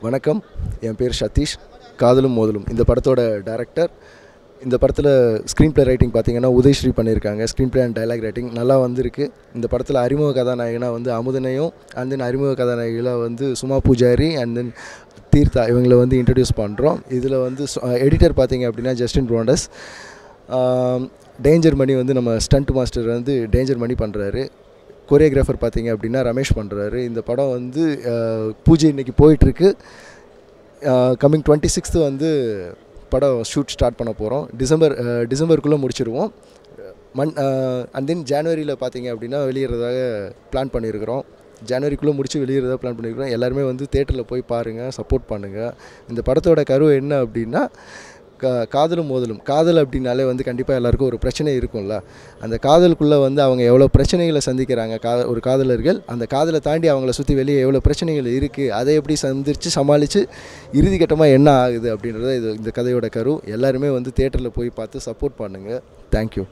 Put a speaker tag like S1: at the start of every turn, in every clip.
S1: வணக்கம் என் பேர் சதீஷ் காதலும் மோதலும் இந்த படத்தோட டைரக்டர் இந்த படத்தில் ஸ்க்ரீன் ப்ளே ரைட்டிங் பார்த்தீங்கன்னா உதயஸ்ரீ பண்ணியிருக்காங்க screen play and dialogue writing நல்லா வந்திருக்கு இந்த படத்தில் அறிமுக கதாநாயகனாக வந்து அமுதனையும் அண்ட் தென் அறிமுக கதாநாயகியில் வந்து சுமா பூஜாரி அண்ட் தென் தீர்த்தா இவங்களை வந்து இன்ட்ரடியூஸ் பண்ணுறோம் இதில் வந்து எடிட்டர் பார்த்தீங்க அப்படின்னா ஜஸ்டின் ப்ரோண்டஸ் டேஞ்சர் மணி வந்து நம்ம ஸ்டண்ட் மாஸ்டர் வந்து டேஞ்சர் மணி பண்ணுறாரு கொரியோகிராஃபர் பார்த்தீங்க அப்படின்னா ரமேஷ் பண்ணுறாரு இந்த படம் வந்து அஹ், பூஜை இன்னைக்கு போயிட்டுருக்கு கம்மிங் டுவெண்ட்டி சிக்ஸ்த்து வந்து படம் ஷூட் ஸ்டார்ட் பண்ண போகிறோம் டிசம்பர் அஹ், டிசம்பருக்குள்ளே முடிச்சிடுவோம் மண் அண்ட் தென் ஜனவரியில் பார்த்தீங்க அப்படின்னா வெளியிடுறதாக பிளான் பண்ணியிருக்கிறோம் ஜனவரிக்குள்ளே முடிச்சு வெளியிடுறதா பிளான் பண்ணியிருக்கிறோம் எல்லாருமே வந்து தேட்டரில் போய் பாருங்கள் சப்போர்ட் பண்ணுங்கள் இந்த படத்தோட கரு என்ன அப்படின்னா கா காதலும் மோதலும் காதல் அப்படின்னாலே வந்து கண்டிப்பாக எல்லாருக்கும் ஒரு பிரச்சனை இருக்கும்ல அந்த காதலுக்குள்ளே வந்து அவங்க எவ்வளோ பிரச்சனைகளை சந்திக்கிறாங்க கா ஒரு காதலர்கள் அந்த காதலை தாண்டி அவங்கள சுற்றி வெளியே எவ்வளோ பிரச்சனைகள் இருக்குது அதை எப்படி சந்திச்சு சமாளித்து இறுதி கட்டமாக என்ன ஆகுது அப்படின்றத இது இந்த கதையோட கரு எல்லாருமே வந்து தேட்டரில் போய் பார்த்து சப்போர்ட் பண்ணுங்கள் தேங்க்யூ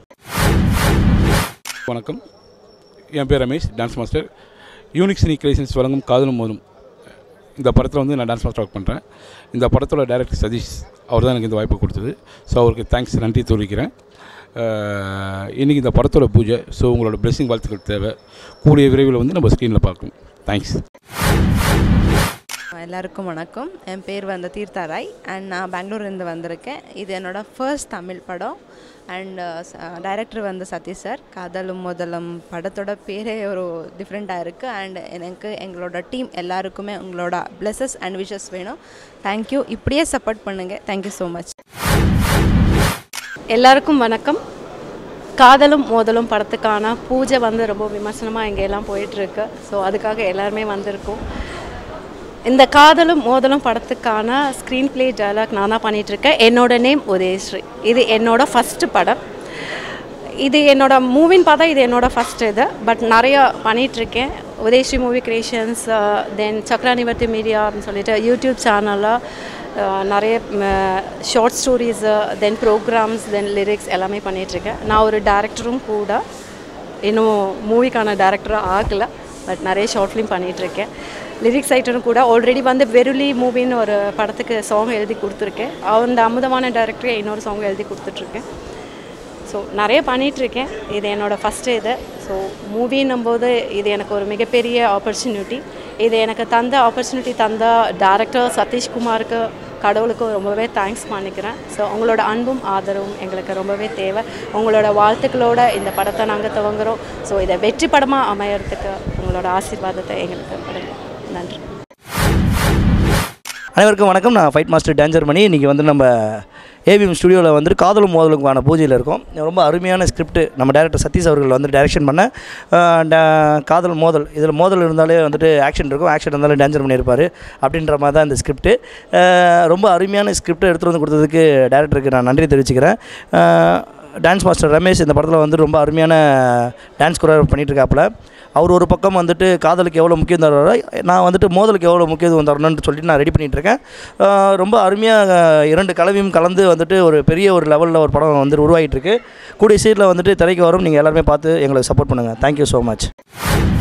S2: வணக்கம் என் பேர் Ramesh dance master unique cine creations வழங்கும் காதலும் மோதும் இந்த படத்தில் வந்து நான் டான்ஸ் மாஸ்டர் ஒர்க் பண்ணுறேன் இந்த படத்தோட டைரக்டர் சதீஷ் அவர் தான் எனக்கு இந்த வாய்ப்பு கொடுத்தது ஸோ அவருக்கு தேங்க்ஸ் நன்றி தெரிவிக்கிறேன் அஹ், இன்னைக்கு இந்த படத்தோட பூஜை ஸோ உங்களோட பிளெஸிங் வாழ்த்துக்கள் தேவை கூடிய விரைவில் வந்து நம்ம ஸ்க்ரீனில் பார்க்கணும் தேங்க்ஸ்
S3: எல்லாருக்கும் வணக்கம் என் பேர் வந்து தீர்த்தா ராய் அண்ட் நான் பெங்களூர்லேருந்து வந்திருக்கேன் இது என்னோடய ஃபர்ஸ்ட் தமிழ் படம் அண்ட் டைரக்டர் வந்து சதீஷ் சார் காதலும் முதலும் படத்தோட பேரே ஒரு டிஃப்ரெண்ட்டாக இருக்குது அண்ட் எனக்கு எங்களோட டீம் எல்லாருக்குமே உங்களோட பிளஸஸ் அண்ட் விஷஸ் வேணும் தேங்க்யூ இப்படியே சப்போர்ட் பண்ணுங்கள் தேங்க்யூ ஸோ மச்
S4: எல்லாருக்கும் வணக்கம் காதலும் மோதலும் படத்துக்கான பூஜை வந்து ரொம்ப விமர்சனமாக இங்கே எல்லாம் போயிட்டுருக்கு ஸோ அதுக்காக எல்லாருமே வந்திருக்கோம் இந்த காதலும் மோதலும் படத்துக்கான ஸ்க்ரீன் ப்ளே டயலாக் நான் தான் பண்ணிகிட்ருக்கேன் என்னோட நேம் உதயஸ்ரீ இது என்னோட ஃபஸ்ட்டு படம் இது என்னோட மூவின்னு பார்த்தா இது என்னோட ஃபஸ்ட் இது பட் நிறையா பண்ணிகிட்ருக்கேன் Udayasri movie creations then Chakra Nivarthi media அப்படின்னு சொல்லிட்டு யூடியூப் சேனலில் நிறைய short stories then programs then lyrics எல்லாமே பண்ணிகிட்ருக்கேன் நான் ஒரு டேரக்டரும் கூட இன்னும் மூவிக்கான டேரக்டராக ஆகலை பட் நிறைய ஷார்ட் ஃபிலிம் பண்ணிகிட்ருக்கேன் லிரிக்ஸ் ரைட்டரும் கூட ஆல்ரெடி வந்து வெருளி மூவின்னு ஒரு படத்துக்கு சாங் எழுதி கொடுத்துருக்கேன் அந்த அமுதமான டேரக்டரே இன்னொரு சாங் எழுதி கொடுத்துட்ருக்கேன் ஸோ நிறைய பண்ணிகிட்ருக்கேன் இது என்னோடய ஃபஸ்ட்டு இது ஸோ மூவின்னும் போது இது எனக்கு ஒரு மிகப்பெரிய ஆப்பர்ச்சுனிட்டி இது எனக்கு தந்த ஆப்பர்ச்சுனிட்டி தந்த டேரக்டர் சதீஷ்குமாருக்கு கடவுளுக்கு ரொம்பவே தேங்க்ஸ் பண்ணிக்கிறேன் ஸோ உங்களோட அன்பும் ஆதரவும் எங்களுக்கு ரொம்பவே தேவை உங்களோட வாழ்த்துக்களோட இந்த படத்தை நாங்கள் துவங்குறோம் ஸோ இதை வெற்றி படமாக அமையறதுக்கு உங்களோட ஆசீர்வாதத்தை எங்களுக்கு கொடுங்க நன்றி
S5: அனைவருக்கும் வணக்கம் நான் ஃபைட் மாஸ்டர் டேஞ்சர் மணி இன்றைக்கி வந்து நம்ம ஏவிஎம் ஸ்டுடியோவில் வந்துட்டு காதலும் மோதலுக்கான பூஜையில் இருக்கோம் ரொம்ப அருமையான ஸ்கிரிப்ட் நம்ம டேரக்டர் சதீஷ் அவர்கள் வந்து டைரக்ஷன் பண்ண அஹ், டா- காதல் மோதல் இதில் மோதல் இருந்தாலே வந்துட்டு ஆக்ஷன் இருக்கும் ஆக்ஷன் இருந்தாலும் டேஞ்சர் பண்ணி இருப்பார் அப்படின்ற மாதிரி தான் இந்த ஸ்கிரிப்ட் ரொம்ப அருமையான ஸ்கிரிப்ட் எடுத்துகிட்டு வந்து கொடுத்ததுக்கு டேரக்டருக்கு நான் நன்றி தெரிவிச்சுக்கிறேன் அஹ், டான்ஸ் மாஸ்டர் ரமேஷ் இந்த படத்தில் வந்து ரொம்ப அருமையான டான்ஸ் குரோ பண்ணிட்டு இருக்காப்புல அவர் ஒரு பக்கம் வந்துட்டு காதலுக்கு எவ்வளோ முக்கியம் தர்றாரோ நான் வந்துட்டு மோதலுக்கு எவ்வளோ முக்கியத்துவம் தரணும்னு சொல்லிட்டு நான் ரெடி பண்ணிகிட்டு இருக்கேன் ஆஹ் ரொம்ப அருமையாக இரண்டு கலவையும் கலந்து வந்துட்டு ஒரு பெரிய ஒரு லெவலில் ஒரு படம் வந்துட்டு உருவாகிட்டு இருக்கு கூடிய சீட்டில் வந்துட்டு திரைக்கு வரும் நீங்கள் எல்லாருமே பார்த்து எங்களுக்கு சப்போர்ட் பண்ணுங்கள் தேங்க்யூ ஸோ மச்